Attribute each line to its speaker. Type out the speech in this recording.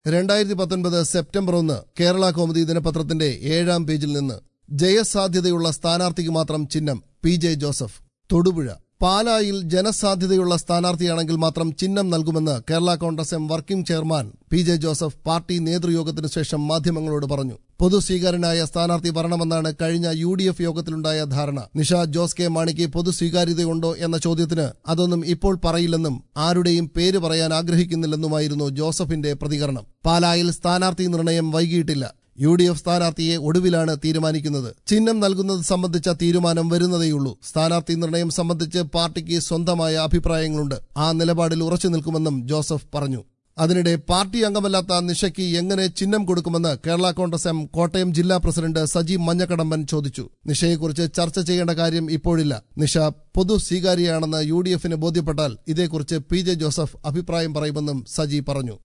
Speaker 1: രണ്ടായിരത്തി പത്തൊൻപത് സെപ്റ്റംബർ ഒന്ന് കേരള കൗമുദി ദിനപത്രത്തിന്റെ ഏഴാം പേജിൽ നിന്ന് ജയസാധ്യതയുള്ള സ്ഥാനാർത്ഥിക്ക് മാത്രം ചിഹ്നം പി ജെ ജോസഫ് തൊടുപുഴ പാലായിൽ ജനസാധ്യതയുള്ള സ്ഥാനാർത്ഥിയാണെങ്കിൽ മാത്രം ചിഹ്നം നൽകുമെന്ന് Kerala Congress M working chairman P J Joseph party നേതൃയോഗത്തിനു ശേഷം മാധ്യമങ്ങളോട് പറഞ്ഞു പൊതു സ്വീകാര്യനായ സ്ഥാനാർത്ഥി വരണമെന്നാണ് കഴിഞ്ഞ യു ഡി എഫ് യോഗത്തിലുണ്ടായ ധാരണ നിഷ ജോസ് കെ മാണിക്ക് പൊതു സ്വീകാര്യതയുണ്ടോ എന്ന ചോദ്യത്തിന് അതൊന്നും ഇപ്പോൾ പറയില്ലെന്നും ആരുടെയും പേര് പറയാൻ ആഗ്രഹിക്കുന്നില്ലെന്നുമായിരുന്നു ജോസഫിന്റെ പ്രതികരണം പാലായിൽ സ്ഥാനാർത്ഥി നിർണയം വൈകിയിട്ടില്ല യു ഡി എഫ് സ്ഥാനാർത്ഥിയെ ഒടുവിലാണ് തീരുമാനിക്കുന്നത് ചിഹ്നം നൽകുന്നത് സംബന്ധിച്ച തീരുമാനം വരുന്നതേയുള്ളൂ സ്ഥാനാർത്ഥി നിർണയം സംബന്ധിച്ച് പാർട്ടിക്ക് സ്വന്തമായ അഭിപ്രായങ്ങളുണ്ട് ആ നിലപാടിൽ ഉറച്ചു നിൽക്കുമെന്നും ജോസഫ് പറഞ്ഞു അതിനിടെ പാർട്ടി അംഗമല്ലാത്ത നിഷയ്ക്ക് എങ്ങനെ ചിഹ്നം കൊടുക്കുമെന്ന് കേരള കോൺഗ്രസ് എം കോട്ടയം ജില്ലാ പ്രസിഡന്റ് സജി മഞ്ഞക്കടമ്പൻ ചോദിച്ചു നിഷയെക്കുറിച്ച് ചർച്ച ചെയ്യേണ്ട കാര്യം ഇപ്പോഴില്ല നിഷ പൊതു സ്വീകാര്യയാണെന്ന് യു ഡി എഫിന് ബോധ്യപ്പെട്ടാൽ ഇതേക്കുറിച്ച് പി ജെ ജോസഫ് അഭിപ്രായം പറയുമെന്നും സജി പറഞ്ഞു